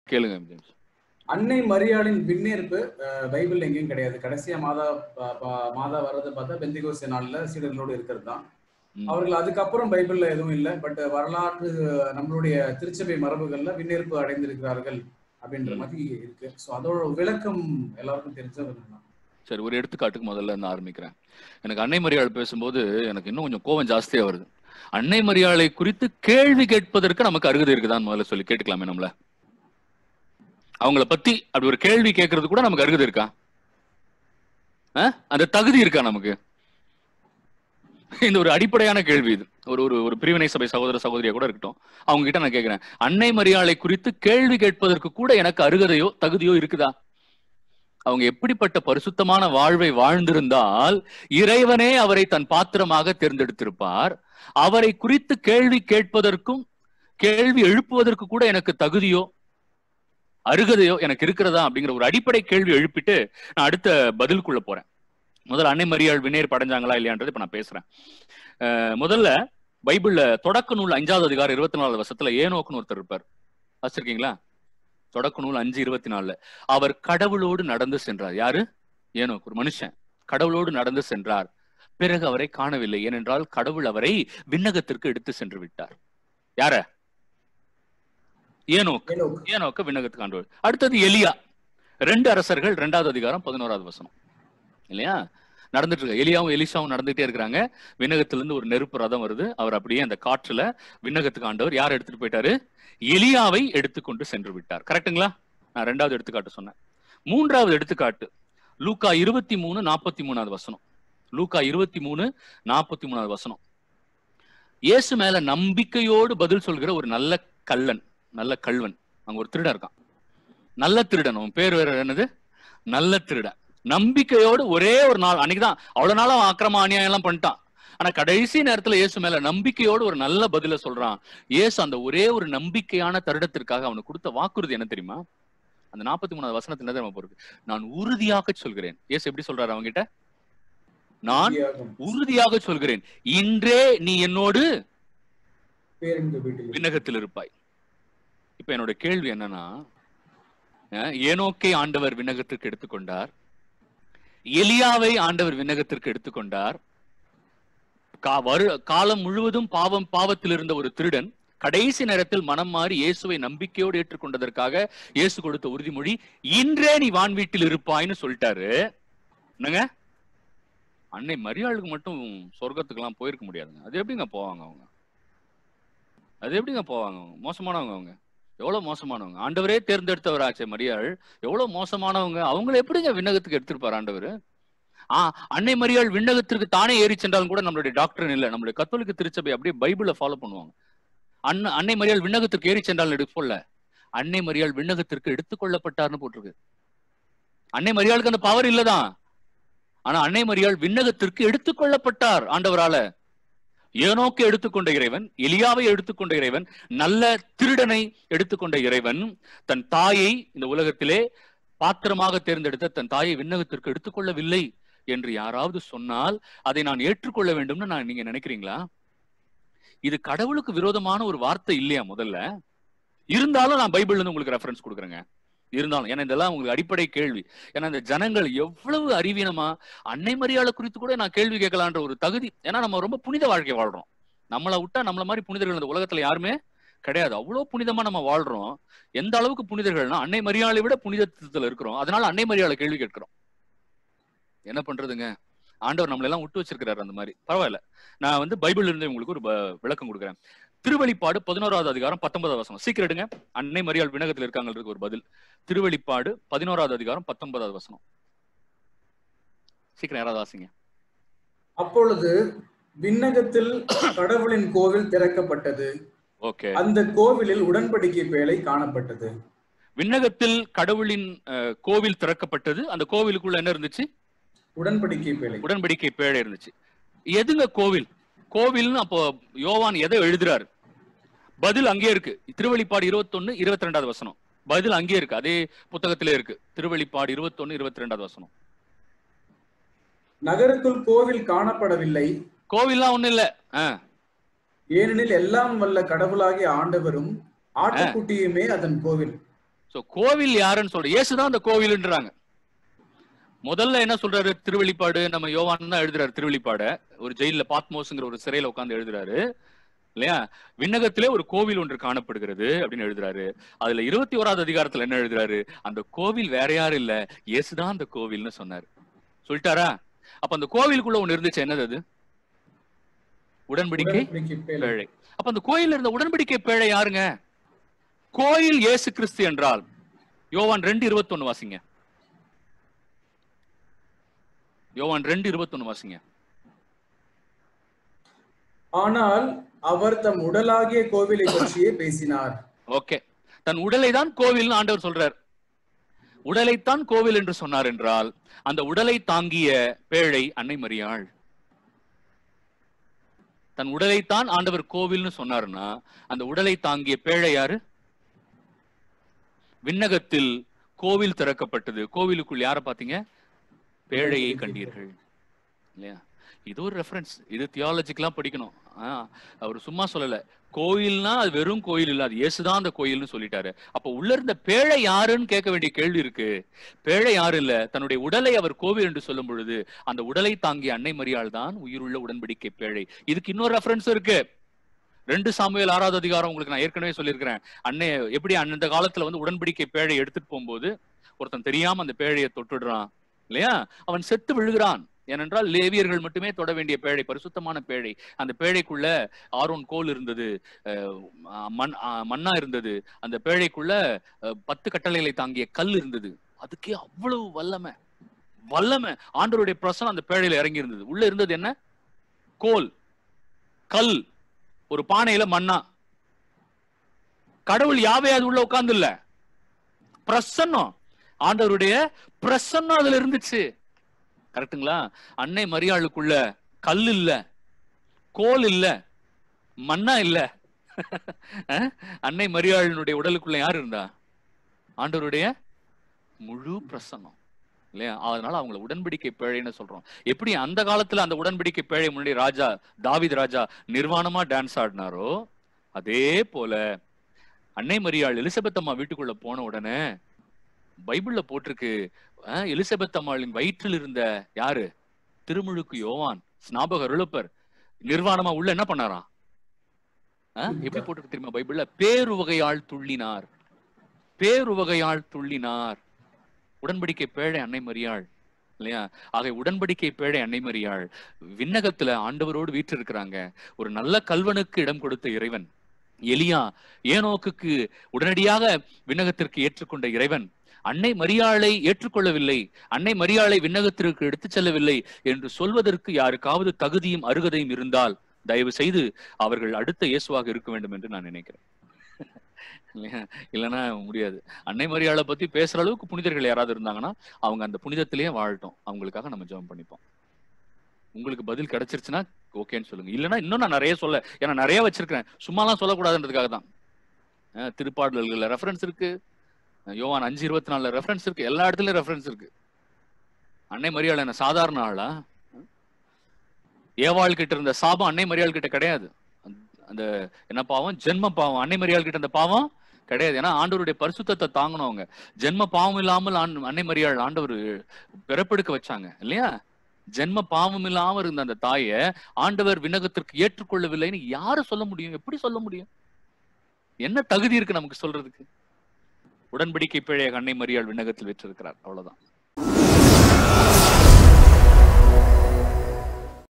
கேளுங்க ஜேம்ஸ் அன்னை மரியாளின் விண்ணேற்பு அஹ், பைபிள்ல எங்கேயும் கிடையாது கடைசியா மாதா ப- ப- மாதா வர்றது பார்த்தா பெந்திகோச நாள்ல சீடர்களோடு இருக்கிறது தான் ம். அவர்கள் அதுக்கப்புறம் பைபிள்ல எதுவும் இல்லை பட் வரலாற்று நம்மளுடைய திருச்சபை மரபுகள்ல விண்ணேற்பு அடைந்திருக்கிறார்கள் அப்படின்ற ம். மாதிரி இருக்கு ஸோ அதோட விளக்கம் எல்லாருக்கும் தெரிஞ்சது தான் சரி ஒரு எடுத்துக்காட்டுக்கு முதல்ல இருந்து ஆரம்பிக்கிறேன் எனக்கு அன்னை மரியாள் பேசும்போது எனக்கு இன்னும் கொஞ்சம் கோவம் ஜாஸ்தியா வருது அன்னை மரியாளை குறித்து கேள்வி கேட்பதற்கு நமக்கு அருகதை இருக்குதான்னு முதல்ல சொல்லி கேட்டுக்கலாமே நம்மள அவங்கள பத்தி அப்படி ஒரு கேள்வி கேட்கறது கூட நமக்கு அருகதை இருக்கா ஆ? அந்த தகுதி இருக்கா நமக்கு இந்த ஒரு அடிப்படையான கேள்வி இது ஒரு ஒரு ஒரு பிரிவினை சபை சகோதர சகோதரியா கூட இருக்கட்டும் அவங்க கிட்ட நான் கேட்கிறேன் அன்னை மரியாளை குறித்து கேள்வி கேட்பதற்கு கூட எனக்கு அருகதையோ தகுதியோ இருக்குதா அவங்க எப்படிப்பட்ட பரிசுத்தமான வாழ்வை வாழ்ந்திருந்தால் இறைவனே அவரை தன் பாத்திரமாக தேர்ந்தெடுத்திருப்பார் அவரை குறித்து கேள்வி கேட்பதற்கும் கேள்வி எழுப்புவதற்கு கூட எனக்கு தகுதியோ அருகதையோ எனக்கு இருக்கிறதா அப்படிங்கிற ஒரு அடிப்படை கேள்வி எழுப்பிட்டு நான் அடுத்த பதிலுக்குள்ள போறேன் முதல்ல அன்னை மரியாள் வினேர் படைஞ்சாங்களா இல்லையான்றது இப்ப நான் பேசுறேன் அஹ் முதல்ல பைபிள்ல தொடக்க நூல் அஞ்சாவது அதிகாரம் இருபத்தி நாலு வருஷத்துல ஏனோக்குன்னு ஒருத்தர் இருப்பார் வச்சிருக்கீங்களா தொடக்க நூல் அஞ்சு இருபத்தி நாலுல அவர் கடவுளோடு நடந்து சென்றார் யாரு ஏனோக்கு ஒரு மனுஷன் கடவுளோடு நடந்து சென்றார் பிறகு அவரை காணவில்லை ஏனென்றால் கடவுள் அவரை விண்ணகத்திற்கு எடுத்து சென்று விட்டார் யார ஏனோக்கு ஏனோக்கு. ஏனோக்கு விண்ணகத்துக்கு ஆண்டு அடுத்தது எலியா ரெண்டு அரசர்கள் ரெண்டாவது அதிகாரம் பதினோராவது வசனம் இல்லையா நடந்துட்டு இருக்கு எலியாவும் எலிசாவும் நடந்துட்டே இருக்கிறாங்க விண்ணகத்திலிருந்து ஒரு நெருப்பு ரதம் வருது அவர் அப்படியே அந்த காற்றுல விண்ணகத்துக்கு ஆண்டவர் யார் எடுத்துட்டு போயிட்டாரு எலியாவை எடுத்துக்கொண்டு சென்று விட்டார் கரெக்ட்டுங்களா நான் ரெண்டாவது எடுத்துக்காட்டு சொன்னேன் மூன்றாவது எடுத்துக்காட்டு லூக்கா இருபத்தி மூணு நாற்பத்தி மூணாவது வசனம் லூக்கா இருபத்தி மூணு நாற்பத்தி மூணாவது வசனம் இயேசு மேல நம்பிக்கையோடு பதில் சொல்கிற ஒரு நல்ல கள்ளன் நல்ல கள்வன் அங்க ஒரு திருடன் இருக்கான் நல்ல திருடன் அவன் பேர் வேற என்னது நல்ல திருடன் நம்பிக்கையோடு ஒரே ஒரு நாள் அன்னைக்குதான் அவ்வளவு நாள் அவன் அக்கிரம அநியாயம் எல்லாம் பண்ணிட்டான் ஆனா கடைசி நேரத்துல இயேசு மேல நம்பிக்கையோடு ஒரு நல்ல பதில சொல்றான் இயேசு அந்த ஒரே ஒரு நம்பிக்கையான தருடத்திற்காக அவனுக்கு கொடுத்த வாக்குறுதி என்ன தெரியுமா அந்த நாற்பத்தி மூணாவது வசனத்துல என்ன தெரியுமா போறது நான் உறுதியாக சொல்கிறேன் இயேசு எப்படி சொல்றாரு அவங்க கிட்ட நான் உறுதியாகும். உறுதியாக சொல்கிறேன் இன்றே நீ என்னோடு பேரின்ப வீட்டில் விண்ணகத்தில் இருப்பாய் இப்ப என்னோட கேள்வி என்னன்னா அஹ், ஏனோக்கை ஆண்டவர் விண்ணகத்திற்கு எடுத்துக்கொண்டார் எலியாவை ஆண்டவர் விண்ணகத்திற்கு எடுத்துக்கொண்டார் கா- வரு- காலம் முழுவதும் பாவம் பாவத்தில் இருந்த ஒரு திருடன் கடைசி நேரத்தில் மனம் மாறி இயேசுவை நம்பிக்கையோடு ஏற்றுக்கொண்டதற்காக இயேசு கொடுத்த உறுதிமொழி இன்றே நீ வான் வீட்டில் இருப்பாய்ன்னு சொல்லிட்டாரு என்னங்க அன்னை மரியாளுக்கு மட்டும் சொர்க்கத்துக்கெல்லாம் போயிருக்க முடியாதுங்க அது எப்படிங்க போவாங்க அவங்க அது எப்படிங்க போவாங்க அவங்க மோசமானவங்க அவங்க எவ்வளவு மோசமானவங்க ஆண்டவரே தேர்ந்தெடுத்தவராச்சே மரியாள் எவ்வளவு மோசமானவங்க அவங்கள எப்படிங்க விண்ணகத்துக்கு எடுத்திருப்பார் ஆண்டவர் ஆ அன்னை மரியாள் விண்ணகத்திற்கு தானே ஏறி சென்றாலும் கூட நம்மளுடைய டாக்டர் இல்ல நம்மளுடைய கத்தோலிக்க திருச்சபை அப்படியே பைபிளை ஃபாலோ பண்ணுவாங்க அண்ண அன்னை மரியாள் விண்ணகத்திற்கு ஏறி சென்றால் எடுக்க போல அன்னை மரியாள் விண்ணகத்திற்கு எடுத்துக்கொள்ளப்பட்டார்னு போட்டிருக்கு அன்னை மரியாளுக்கு அந்த பவர் இல்லதான் ஆனா அன்னை மரியாள் விண்ணகத்திற்கு எடுத்துக்கொள்ளப்பட்டார் ஆண்டவரால ஏனோக்கு எடுத்துக்கொண்ட இறைவன் எலியாவை எடுத்துக்கொண்ட இறைவன் நல்ல திருடனை எடுத்துக்கொண்ட இறைவன் தன் தாயை இந்த உலகத்திலே பாத்திரமாக தேர்ந்தெடுத்த தன் தாயை விண்ணகத்திற்கு எடுத்துக்கொள்ளவில்லை என்று யாராவது சொன்னால் அதை நான் ஏற்றுக்கொள்ள வேண்டும்னு நான் நீங்க நினைக்கிறீங்களா இது கடவுளுக்கு விரோதமான ஒரு வார்த்தை இல்லையா முதல்ல இருந்தாலும் நான் பைபிள்ல இருந்து உங்களுக்கு ரெஃபரன்ஸ் கொடுக்குறேங்க இருந்தாலும் ஏன்னா இதெல்லாம் உங்களுக்கு அடிப்படை கேள்வி ஏன்னா இந்த ஜனங்கள் எவ்வளவு அறிவீனமா அன்னை மரியாதை குறித்து கூட நான் கேள்வி கேட்கலான்ற ஒரு தகுதி ஏன்னா நம்ம ரொம்ப புனித வாழ்க்கை வாழ்றோம் நம்மளை விட்டா நம்மள மாதிரி புனிதர்கள் இந்த உலகத்துல யாருமே கிடையாது அவ்வளவு புனிதமா நம்ம வாழ்றோம் எந்த அளவுக்கு புனிதர்கள்னா அன்னை மரியாதை விட புனிதத்துல இருக்கிறோம் அதனால அன்னை மரியாதை கேள்வி கேட்கிறோம் என்ன பண்றதுங்க ஆண்டவர் நம்மள எல்லாம் விட்டு வச்சிருக்கிறாரு அந்த மாதிரி பரவாயில்ல நான் வந்து பைபிள்ல இருந்து உங்களுக்கு ஒரு ப- விளக்கம் கொடுக்குறேன் திருவெளிப்பாடு பதினோராவது அதிகாரம் பத்தொன்பதாவது வசனம் சீக்கிரம் எடுங்க அன்னை மரியாள் விண்ணகத்தில் இருக்காங்களுக்கு ஒரு பதில் திருவெளிப்பாடு பதினோராவது அதிகாரம் பத்தொன்பதாவது வசனம் சீக்கிரம் யாராவது வாசிங்க அப்பொழுது விண்ணகத்தில் கடவுளின் கோவில் திறக்கப்பட்டது ஓகே அந்த கோவிலில் உடன்படிக்கை பேழை காணப்பட்டது விண்ணகத்தில் கடவுளின் அஹ், கோவில் திறக்கப்பட்டது அந்த கோவிலுக்குள்ள என்ன இருந்துச்சு உடன்படிக்கை பேழை உடன்படிக்கை பேழை இருந்துச்சு எதுங்க கோவில் கோவில்னு அப்போ யோவான் எதை எழுதுறாரு பதில் அங்கே இருக்கு திருவெளிப்பாடு இருபத்தொன்னு இருபத்தி ரெண்டாவது வசனம் பதில் அங்கே இருக்கு அதே புத்தகத்திலே இருக்கு திருவெளிப்பாடு இருபத்தொன்னு இருபத்தி ரெண்டாவது வசனம் நகருக்குள் கோவில் காணப்படவில்லை கோவில்லாம் ஒண்ணு இல்ல ஆ, ஏனெனில் எல்லாம் வல்ல கடவுளாகிய ஆண்டவரும் ஆட்டுக்குட்டியுமே அதன் கோவில் சோ கோவில் யாருன்னு சொல்ற இயேசுதான் அந்த கோவில்ன்றாங்க முதல்ல என்ன சொல்றாரு திருவெளிப்பாடு நம்ம யோவான் தான் எழுதுறாரு திருவெளிப்பாட ஒரு ஜெயில பாத்மோஸ்ங்கிற ஒரு சிறையில உட்கார்ந்து எழுதுறாரு இல்லையா விண்ணகத்திலே ஒரு கோவில் ஒன்று காணப்படுகிறது அப்படின்னு எழுதுறாரு அதுல இருபத்தி ஓராவது அதிகாரத்துல என்ன எழுதுறாரு அந்த கோவில் வேற யாரும் இல்ல இயேசுதான் அந்த கோவில்னு சொன்னாரு சொல்லிட்டாரா அப்ப அந்த கோவிலுக்குள்ள ஒண்ணு இருந்துச்சு என்னது அது உடன்படிக்கை உடன்படிக்கை பேழை. பேழை அப்ப அந்த கோயில் இருந்த உடன்படிக்கை பேழை யாருங்க கோயில் இயேசு கிறிஸ்து என்றால் யோவான் ரெண்டு இருபத்தொன்னு வாசிங்க யோவான் ரெண்டு இருபத்தொன்னு வாசிங்க ஆனால் அவர் தம் உடலாகிய கோவிலை பற்றியே பேசினார் ஓகே தன் உடலை தான் கோவில்னு ஆண்டவர் சொல்றார் உடலைத்தான் கோவில் என்று சொன்னார் என்றால் அந்த உடலை தாங்கிய பேழை அன்னை மரியாள் தன் உடலைத்தான் ஆண்டவர் கோவில்னு சொன்னாருன்னா அந்த உடலை தாங்கிய பேழை யாரு விண்ணகத்தில் கோவில் திறக்கப்பட்டது கோவிலுக்குள் யார பாத்தீங்க பேழையை கண்டீர்கள் இல்லையா இது ஒரு ரெஃபரன்ஸ் இது தியாலஜிக்கெல்லாம் படிக்கணும் ஆஹ் அவர் சும்மா சொல்லல கோயில்னா அது வெறும் கோயில் இல்ல அது இயேசுதான் அந்த கோயில்னு சொல்லிட்டாரு அப்ப உள்ள இருந்த பேழை யாருன்னு கேட்க வேண்டிய கேள்வி இருக்கு பேழை யாரு இல்ல தன்னுடைய உடலை அவர் கோவில் என்று சொல்லும் பொழுது அந்த உடலை தாங்கிய அன்னை மரியாள் தான் உயிருள்ள உடன்படிக்கை பேழை இதுக்கு இன்னொரு ரெஃபரன்ஸ் இருக்கு ரெண்டு சாமுவேல் ஆறாவது அதிகாரம் உங்களுக்கு நான் ஏற்கனவே சொல்லியிருக்கிறேன் அன்னை எப்படி அந்த காலத்துல வந்து உடன்படிக்கை பேழை எடுத்துட்டு போகும்போது ஒருத்தன் தெரியாம அந்த பேழையை தொட்டுடுறான் இல்லையா அவன் செத்து விழுகிறான் ஏனென்றால் லேவியர்கள் மட்டுமே தொட வேண்டிய பேழை பரிசுத்தமான பேழை அந்த பேழைக்குள்ள ஆரோன் கோல் இருந்தது அஹ் மண் அஹ் மண்ணா இருந்தது அந்த பேழைக்குள்ள அஹ் பத்து கட்டளைகளை தாங்கிய கல் இருந்தது அதுக்கே அவ்வளவு வல்லமை வல்லமை ஆண்டவருடைய பிரசனம் அந்த பேழையில இறங்கி இருந்தது உள்ள இருந்தது என்ன கோல் கல் ஒரு பானையில மண்ணா கடவுள் யாவே அது உள்ள உட்கார்ந்து இல்ல பிரசன்னம் ஆண்டவருடைய பிரசன்னம் அதுல இருந்துச்சு கரெக்ட்டுங்களா அன்னை மரியாளுக்குள்ள கல் இல்ல கோல் இல்ல மண்ணா இல்ல அஹ்? அன்னை மரியாளினுடைய உடலுக்குள்ள யார் இருந்தா ஆண்டவருடைய முழு பிரசன்னம் இல்லையா அதனால அவங்கள உடன்படிக்கை பேழைன்னு சொல்றோம் எப்படி அந்த காலத்துல அந்த உடன்படிக்கை பேழை முன்னாடி ராஜா தாவீது ராஜா நிர்வாணமா டான்ஸ் ஆடினாரோ அதே போல அன்னை மரியாள் எலிசபெத் அம்மா வீட்டுக்குள்ள போன உடனே பைபிள்ல போட்டிருக்கு அஹ், எலிசபெத் அம்மாளின் வயிற்றில் இருந்த யாரு திருமுழுக்கு யோவான் ஸ்நாபக அருளப்பர் நிர்வாணமா உள்ள என்ன பண்ணாராம் அஹ், எப்படி போட்டிருக்கு தெரியுமா பைபிள்ல பேருவகையால் துள்ளினார் பேருவகையால் துள்ளினார் உடன்படிக்கை பேழை அன்னை மரியாள் இல்லையா ஆக உடன்படிக்கை பேழை அன்னை மரியாள் விண்ணகத்துல ஆண்டவரோடு வீற்றிருக்கிறாங்க ஒரு நல்ல கல்வனுக்கு இடம் கொடுத்த இறைவன் எலியா ஏனோக்குக்கு உடனடியாக விண்ணகத்திற்கு ஏற்றுக்கொண்ட இறைவன் அன்னை மரியாளை ஏற்றுக்கொள்ளவில்லை அன்னை மரியாளை விண்ணகத்திற்கு எடுத்துச் செல்லவில்லை என்று சொல்வதற்கு யாருக்காவது தகுதியும் அருகதையும் இருந்தால் தயவு செய்து அவர்கள் அடுத்த இயேசுவாக இருக்க வேண்டும் என்று நான் நினைக்கிறேன் இல்லையா இல்லைன்னா முடியாது அன்னை மரியாளை பத்தி பேசுற அளவுக்கு புனிதர்கள் யாராவது இருந்தாங்கன்னா அவங்க அந்த புனிதத்திலேயே வாழட்டும் அவங்களுக்காக நம்ம ஜெபம் பண்ணிப்போம் உங்களுக்கு பதில் கிடைச்சிருச்சுன்னா ஓகேன்னு சொல்லுங்க இல்லைன்னா இன்னும் நான் நிறைய சொல்ல ஏன்னா நிறைய வச்சிருக்கிறேன் சும்மாலாம் சொல்லக்கூடாதுன்றதுக்காக தான் அஹ் திருப்பாடல்கள்ல ரெஃபரன்ஸ் இருக்கு அஹ் யோவான் அஞ்சு இருபத்தி நாலுல ரெஃபரன்ஸ் இருக்கு எல்லா இடத்துலயும் ரெஃபரன்ஸ் இருக்கு அன்னை மரியாள் என்ன சாதாரண ஆளா ஏவாள் கிட்ட இருந்த சாபம் அன்னை மரியாள் கிட்ட கிடையாது அந்த- அந்த என்ன பாவம் ஜென்ம பாவம் அன்னை மரியாள் கிட்ட அந்த பாவம் கிடையாது ஏன்னா ஆண்டவருடைய பரிசுத்தத்தை தாங்கணும் அவங்க ஜென்ம பாவம் இல்லாமல் ஆண்- அன்னை மரியாள் ஆண்டவர் பிறப்பெடுக்க வச்சாங்க இல்லையா ஜென்ம பாவம் இல்லாம இருந்த அந்த தாயை ஆண்டவர் விண்ணகத்திற்கு ஏற்றுக்கொள்ளவில்லைன்னு யாரு சொல்ல முடியும் எப்படி சொல்ல முடியும் என்ன தகுதி இருக்கு நமக்கு சொல்றதுக்கு உடன்படிக்கை பிழைய அன்னை மரியாள் விண்ணகத்தில் வெற்றிருக்கிறார் அவ்வளவுதான்